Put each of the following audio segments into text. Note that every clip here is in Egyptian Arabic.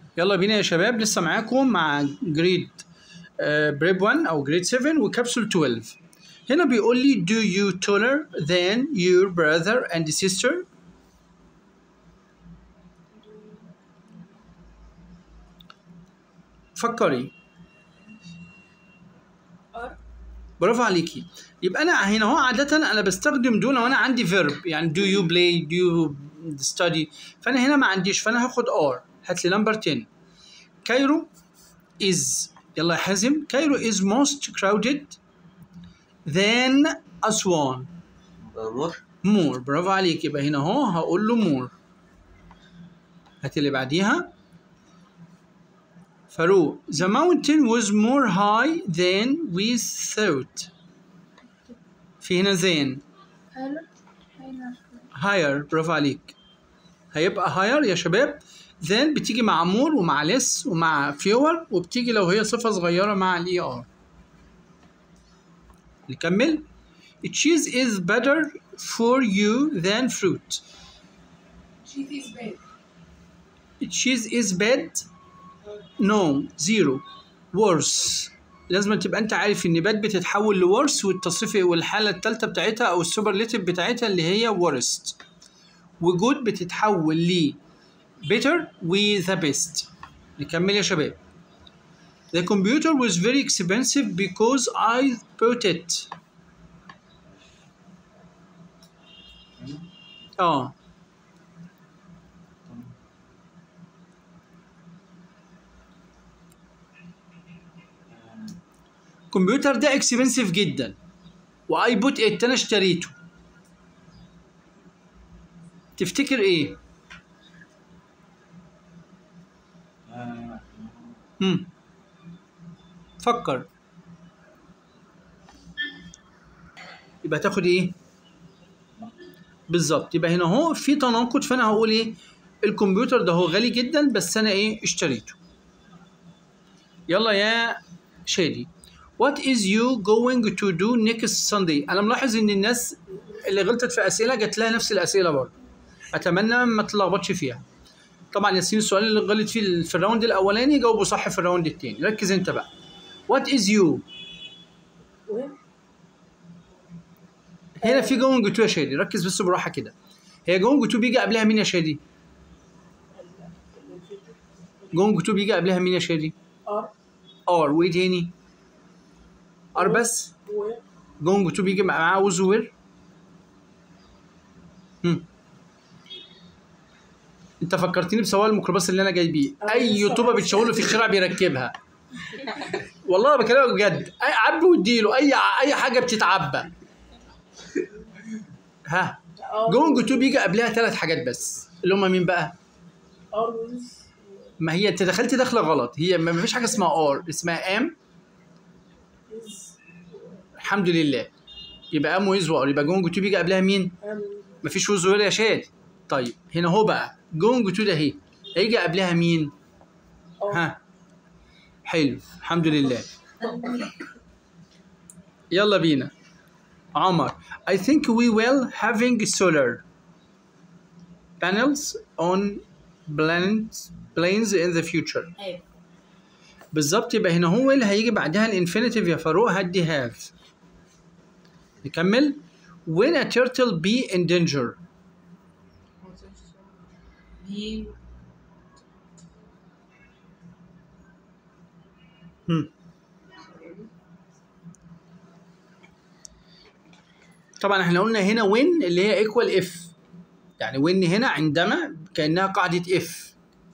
يلا بينا يا شباب لسه معاكم مع جريد بريب 1 او جريد 7 وكبسول 12 هنا بيقول لي do you taller than your brother and sister فكري ار برافو عليكي يبقى انا هنا اهو عاده انا بستخدم دول وانا عندي فيرب يعني do you play do you study فانا هنا ما عنديش فانا هاخد ار هات لي نمبر 10 كايرو is يلا يا حازم كايرو is most crowded than أسوان مور more برافو عليك يبقى هنا اهو هقول له more هات اللي بعديها فاروق the mountain was more high than we thought في هنا than هلا هنا higher برافو عليك هيبقى higher يا شباب then بتيجي مع more ومع less ومع fewer وبتيجي لو هي صفة صغيرة مع ال ER نكمل cheese is better for you than fruit cheese is bad cheese is bad no zero worse لازم تبقى انت عارف ان bad بتتحول لورس والتصريف والحالة الثالثة بتاعتها او السوبرليتيف بتاعتها اللي هي worst وجود بتتحول ل better و the best نكمل يا شباب The computer was very expensive because I bought it. اه الكمبيوتر ده اكسبنسيف جدا واي بوت ات انا اشتريته تفتكر ايه امم فكر يبقى تاخد ايه بالظبط يبقى هنا اهو في تناقض فانا هقول ايه الكمبيوتر ده هو غالي جدا بس انا ايه اشتريته يلا يا شادي What is you going to do next Sunday؟ أنا ملاحظ إن الناس اللي غلطت في أسئلة جات لها نفس الأسئلة برضه. أتمنى ما تلخبطش فيها. طبعا ياسين السؤال اللي غلط فيه في الراوند الأولاني جاوبه صح في الراوند التاني، ركز أنت بقى. What is you؟ وين هنا في going to يا شادي، ركز بس بالراحة كده. هي going to بيجي قبلها مين يا شادي؟ going to بيجي قبلها مين يا شادي؟ ار ار وإيه تاني؟ ار بس؟ وين جونج تو بيجي معاه وز وير هم. انت فكرتني بسواق الميكروباص اللي انا جاي بيه اي طوبه بتشاور له في الشارع بيركبها والله بكلمك بجد اي عبي واديله اي اي حاجه بتتعبى ها جونج تو بيجي قبلها ثلاث حاجات بس اللي هم مين بقى ار ويز ما هي انت دخلت دخله غلط هي ما فيش حاجه اسمها ار اسمها ام از الحمد لله يبقى ام ويز وار يبقى جونج تو بيجي قبلها مين ام مفيش وز ولا يا شادي طيب هنا هو بقى جونج تو ده اهي هيجي قبلها مين ار ها حلو الحمد لله يلا بينا عمر I think we will having solar panels on planes planes in the future ايوه بالظبط يبقى هنا هو اللي هيجي بعدها الانفينيتيف يا فاروق هدي have نكمل when a turtle be in danger بي هم. طبعا احنا قلنا هنا وين اللي هي ايكوال اف يعني وين هنا عندما كانها قاعده اف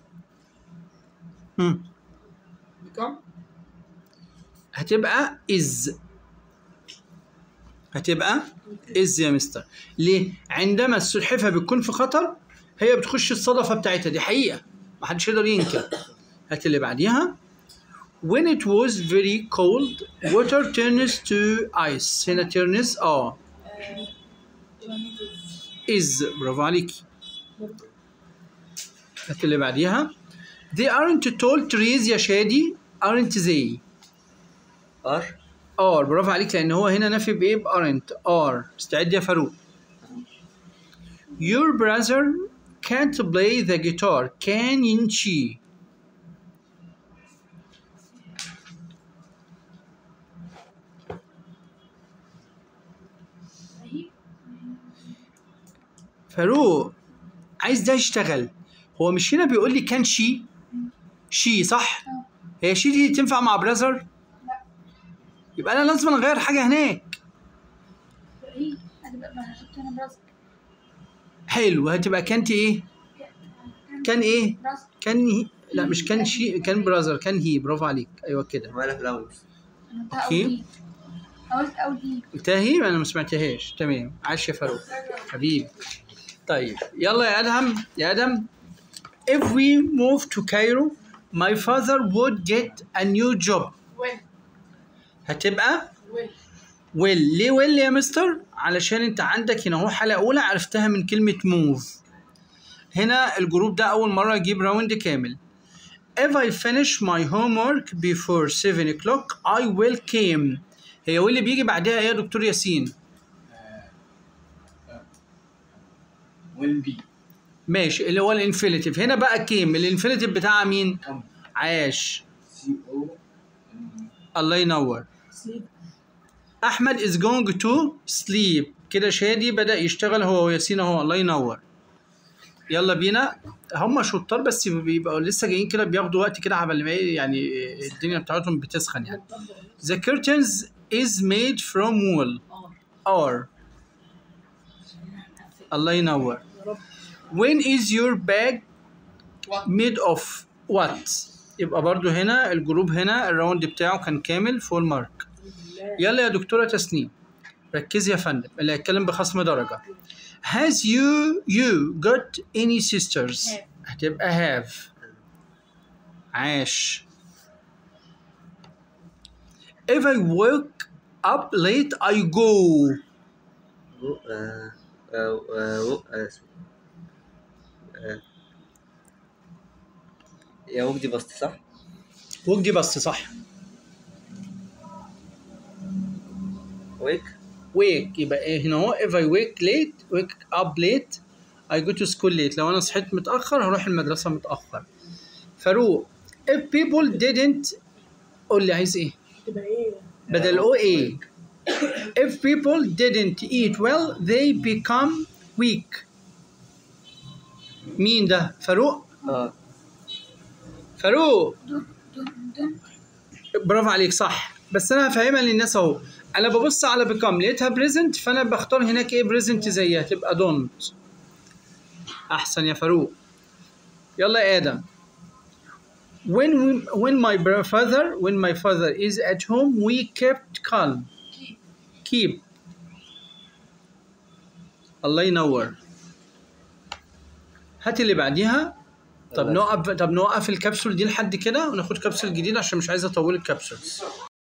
بكم هتبقى از هتبقى از يا مستر ليه عندما السلحفاه بتكون في خطر هي بتخش الصدفه بتاعتها دي حقيقه محدش يقدر ينكر هات اللي بعديها when it was very cold water turns to ice هنا turns اه is برافو عليكي هات اللي بعديها they aren't tall trees يا شادي aren't they ار ار برافو عليك لان هو هنا نفي بايه بارنت ار استعد يا فاروق your brother can't play the guitar can she فاروق عايز ده يشتغل هو مش هنا بيقول لي كان شي شي صح هي شي دي تنفع مع براذر لا يبقى انا لازم اغير حاجه هناك ايه هتبقى ما هحط هنا براس حلو هتبقى كانت ايه كان ايه براس كان هي لا مش كان شي كان براذر كان هي برافو عليك ايوه كده مالها في الأول انا قلتها أوكي. اول دي قلت اول دي قلتها هي انا ما سمعتهاش تمام عاش يا فاروق حبيبي طيب يلا يا ادهم يا ادم if we move to Cairo my father would get a new job وين هتبقى وين ويل ليه ويل يا مستر علشان انت عندك هنا اهو حلقه اولى عرفتها من كلمه موف هنا الجروب ده اول مره يجيب راوند كامل If I finish my homework before 7 o'clock I will came هي واللي بيجي بعدها ايه يا دكتور ياسين will be ماشي اللي هو الانفينيتيف هنا بقى كيم الانفينيتيف بتاعها مين come عاش C O M الله ينور سليب احمد is going to sleep كده شادي بدا يشتغل هو وياسين اهو الله ينور يلا بينا هم شطار بس بيبقوا لسه جايين كده بياخدوا وقت كده عبال ما إيه يعني الدنيا بتاعتهم بتسخن يعني the curtains is made from wool or الله ينور when is your bag made of what يبقى برضو هنا الجروب هنا الراوند بتاعه كان كامل فول مارك يلا يا دكتورة تسنيم ركزي يا فندم اللي هيتكلم بخصم درجة Has you you got any sisters Have. هتبقى have عاش If I wake up late I go جو آه آه آه آه اسمه آه يا وجدي بسط صح؟ وجدي بس صح ويك wake يبقى ايه هنا اهو if I wake late wake up late I go to school late لو انا صحيت متأخر هروح المدرسة متأخر فاروق if people didn't قول لي عايز ايه تبقى ايه بدل او ايه if people didn't eat well they become weak مين ده فاروق اه فاروق دون دون دون برافو عليك صح بس انا هفهمها للناس اهو انا ببص على بيكام لقيتها بريزنت فانا بختار هناك ايه بريزنت زيها تبقى دونت احسن يا فاروق يلا يا ادم when we, when my bro- father when my father is at home we kept calm keep الله ينور هات اللي بعديها طب خلاص. نوقف طب نوقف الكبسول دي لحد كده وناخد كبسول جديد عشان مش عايز اطول الكبسول